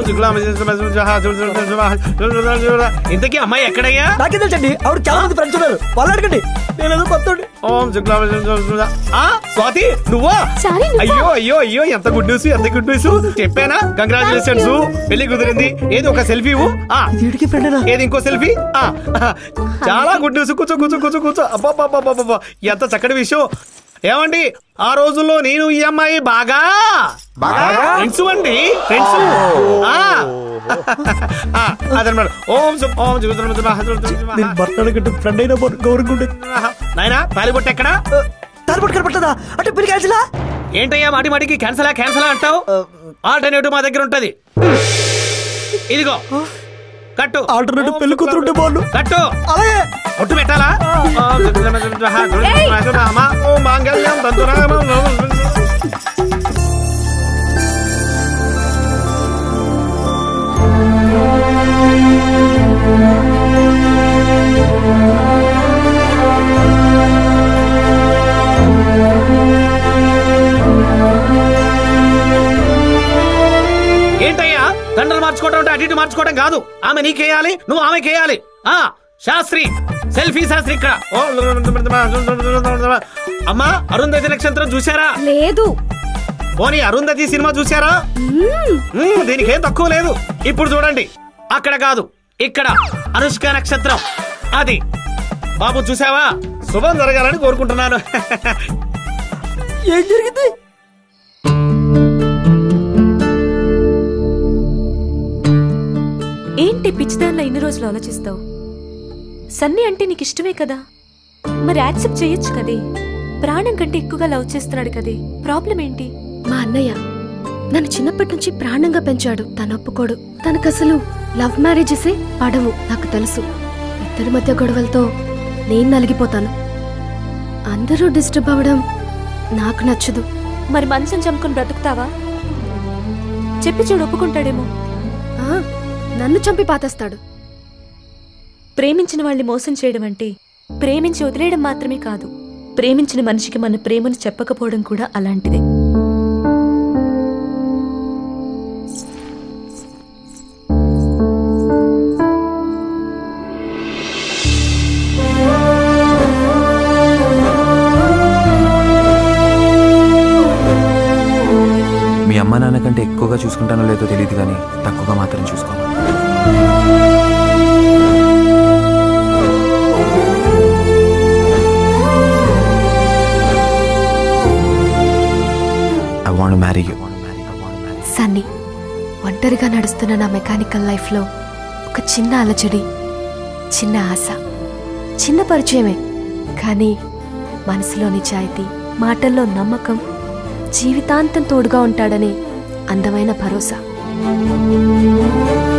ఇంతకీ అమ్మాయి ఎక్కడయ్యా నాకే తెలుసండి ఆవిడ చాలా మంది ఫ్రెండ్స్ ఉన్నారు వాళ్ళు అడగండి నేను ఏదో కొత్త ఓం శుక్లాం ఆ స్వాతి నువ్వా సారీ, నువ్వా? అయ్యో అయ్యో అయ్యో ఎంత గుడ్ న్యూస్ ఎంత గుడ్ న్యూస్ చెప్పానా కంగ్రాచులేషన్స్ పెళ్లి కుదిరింది ఏది ఒక సెల్ఫీ ఆ వీడికి ఫ్రెండేనా ఏది ఇంకో సెల్ఫీ ఆ చాలా గుడ్ న్యూస్ కూర్చో కూర్చో కూర్చో కూర్చో అబ్బా ఎంత చక్కటి విషయం ఏమండి ఆ రోజుల్లో నేను ఈ అమ్మాయి బాగా ఫ్రెండ్స్ అండి ఫ్రెండ్స్ అదనమాట ఓం సు- ఓం నేను భర్త అడగట్టు ఫ్రెండ్ అయినా గౌరవం నాయనా తాలిబొట్టు ఎక్కడా తాలిపట్టు కనపట్టదా అంటే పెళ్లి క్యాన్సిలా ఏంటయ్యా మాటి మాటికి క్యాన్సలా క్యాన్సలా అంటావు ఆల్టర్నేటివ్ మా దగ్గర ఉంటది ఇదిగో కట్టు ఆల్టర్నేటివ్ పెళ్లి కూతురు ఉంటే బాగుండు కట్టు అలాగే ఒట్టు పెట్టాలా ఓ మాంగళ్యం తంతురామం ఏంటయ్యా దండలు మార్చుకోవడం అంటే అటు ఇటు మార్చుకోవడం కాదు ఆమె నీకేయాలి నువ్వు ఆమెకేయాలి ఆ శాస్త్రి సెల్ఫీ శాస్త్రి ఇక్కడ ఓ, అమ్మా అరుంధతి నక్షత్రం చూసారా లేదు పోనీ అరుంధతి సినిమా చూసారా మ్మ్, దీనికి ఏం తక్కువ లేదు ఇప్పుడు చూడండి అక్కడ కాదు ఇక్కడ అనుష్క నక్షత్రం అది బాబు చూసావా శుభం జరగాలని కోరుకుంటున్నాను ఏం జరిగింది ఏంటి పిచ్చిదానిలో ఇన్ని రోజులు ఆలోచిస్తావు సన్నీ అంటే నీకు ఇష్టమే కదా మరి యాక్సెప్ట్ చేయొచ్చు కదే ప్రాణం కంటే ఎక్కువగా లవ్ చేస్తున్నాడు కదే ప్రాబ్లం ఏంటి మా అన్నయ్య నన్ను చిన్నప్పటి నుంచి ప్రాణంగా పెంచాడు తను ఒప్పుకోడు తనకు అసలు లవ్ మ్యారేజెసే పడవు నాకు తెలుసు ఇద్దరి మధ్య గొడవలతో నేను నలిగిపోతాను అందరూ డిస్టర్బ్ అవ్వడం నాకు నచ్చదు మరి మనసుని చంపుకొని బ్రతుకుతావా చెప్పి చూడు ఒప్పుకుంటాడేమో ఆ, నన్ను చంపి పాతేస్తాడు ప్రేమించిన వాళ్ళని మోసం చేయడం అంటే ప్రేమించి వదిలేయడం మాత్రమే కాదు ప్రేమించిన మనిషికి మన ప్రేమను చెప్పకపోవడం కూడా అలాంటిదే మీ అమ్మ నాన్న కంటే ఎక్కువగా చూసుకుంటానో లేదో తెలియదు కానీ తక్కువగా మాత్రం చూసుకోను I want marry you Sunny ఒంటరిగా నడుస్తున్న నా మెకానికల్ లైఫ్లో ఒక చిన్న అలజడి చిన్న ఆశ చిన్న పరిచయమే కానీ మనసులో నిజాయితీ మాటల్లో నమ్మకం జీవితాంతం తోడుగా ఉంటాడని అందమైన భరోసా